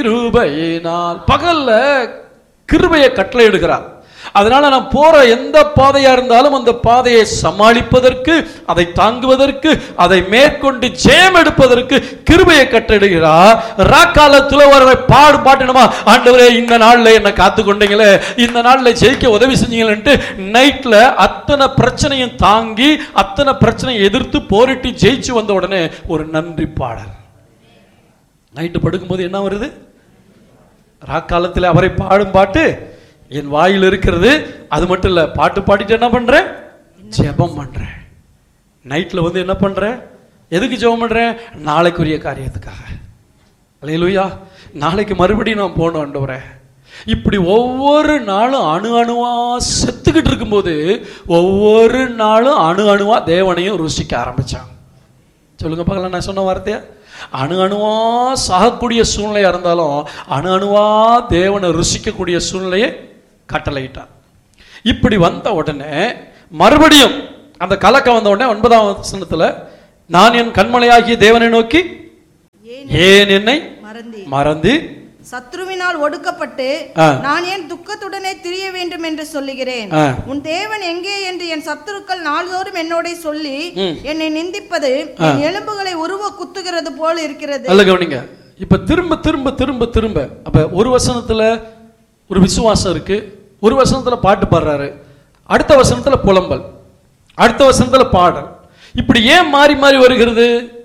கிருபையினால் பகல்ல கிருபையை கட்டளை எடுக்கிறார் அதனால நான் போற எந்த பாதையா இருந்தாலும் அந்த பாதையை சமாளிப்பதற்கு அதை தாங்குவதற்கு அதை மேற்கொண்டு ஜெயம் எடுப்பதற்கு கிருபையை கட்டளையிடுகிறார் ராக்காலத்துல ஒரு பாடு பாட்டணுமா ஆண்டவரே இந்த நாள்ல என்ன காத்து கொண்டீங்களே இந்த நாள்ல ஜெயிக்க உதவி செஞ்சீங்களேன்ட்டு நைட்ல அத்தனை பிரச்சனையும் தாங்கி அத்தனை பிரச்சனையை எதிர்த்து போரிட்டு ஜெயிச்சு வந்த உடனே ஒரு நன்றி பாடல் நைட்டு படுக்கும்போது என்ன வருது ராக்காலத்தில் அவரை பாடும் பாட்டு என் வாயில் இருக்கிறது அது மட்டும் இல்ல பாட்டு பாடிட்டு என்ன பண்றேன் ஜெபம் பண்றேன் நைட்ல வந்து என்ன பண்றேன் எதுக்கு ஜெபம் பண்றேன் நாளைக்குரிய காரியத்துக்காக அல்லேலூயா நாளைக்கு மறுபடியும் நான் போகணும் ஆண்டவரே இப்படி ஒவ்வொரு நாளும் அணு அணுவா செத்துக்கிட்டு இருக்கும்போது ஒவ்வொரு நாளும் அணு அணுவா தேவனையும் ருசிக்க ஆரம்பிச்சான் சொல்லுங்க பார்க்கலாம் நான் சொன்ன வார்த்தையா அணு அணுவா சாகக்கூடிய சூழ்நிலையா இருந்தாலும் அணு அணுவா தேவனை ருசிக்கக்கூடிய சூழ்நிலையை கட்டளையிட்டான் இப்படி வந்த உடனே மறுபடியும் அந்த கலக்கம் வந்த உடனே ஒன்பதாம் வசனத்துல நான் என் கண்மலையாகிய தேவனை நோக்கி ஏன் ஏன் என்னை மறந்தேன் மறந்து சத்ருவினால் ஒடுக்கப்பட்டு ஆ. நான் ஏன் துக்கத்துடனே திரிய வேண்டும் என்று சொல்லுகிறேன் ஆ. உன் தேவன் எங்கே என்று என் சத்துருக்கள் நாள்தோறும் என்னோட சொல்லி ம். என்னை நிந்திப்பது என் எலும்புகளை உருவ குத்துகிறது போல் இருக்கிறது நல்ல கவனிங்க இப்ப திரும்ப திரும்ப திரும்ப திரும்ப அப்ப ஒரு வசனத்துல ஒரு விசுவாசம் இருக்கு ஒரு வசனத்துல பாட்டு பாடுறாரு அடுத்த வசனத்துல புலம்பல் அடுத்த வசனத்துல பாடல் இப்படி ஏன் மாறி மாறி வருகிறது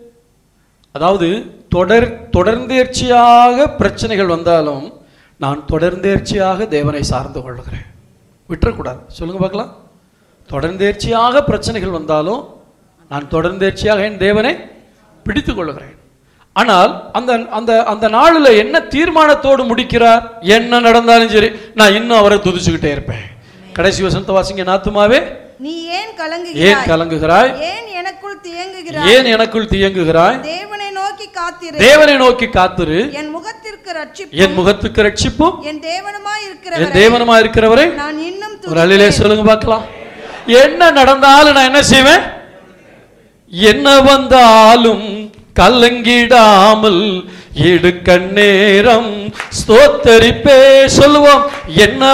அதாவது தொடர் தொடர்ந்தேர்ச்சியாக பிரச்சனைகள் வந்தாலும் நான் தொடர்ந்தேர்ச்சியாக தேவனை சார்ந்து கொள்கிறேன் விட்டுறக்கூடாது சொல்லுங்க பார்க்கலாம் தொடர்ந்தேர்ச்சியாக பிரச்சனைகள் வந்தாலும் நான் தொடர்ந்தேர்ச்சியாக என் தேவனை பிடித்துக் கொள்கிறேன் ஆனால் அந்த அந்த அந்த நாளில் என்ன தீர்மானத்தோடு முடிக்கிறார் என்ன நடந்தாலும் சரி நான் இன்னும் அவரை துதிச்சுக்கிட்டே இருப்பேன் கடைசி வசனத்தை வாசிங்க நாத்துமாவே நீ ஏன் ஏன் கலங்குகிறாய் கலங்குகிறாய் ஏன் எனக்குள் தியங்குகிறாய் ஏன் எனக்குள் தியங்குகிறாய் தேவனை நோக்கி காத்திரு தேவனை நோக்கி காத்துரு என் முகத்திற்கு ரட்சிப்பு என் முகத்துக்கு ரட்சிப்பும் என் தேவனுமாய் என் இருக்கிறவரை தேவனமா இருக்கிறவரை நான் இன்னும் ஒரு அழிலே சொல்லுங்க பார்க்கலாம் என்ன நடந்தாலும் நான் என்ன செய்வேன் என்ன வந்தாலும் கலங்கிடாமல் எடுக்க நேரம் ஸ்தோத்தரிப்பே சொல்லுவோம் என்ன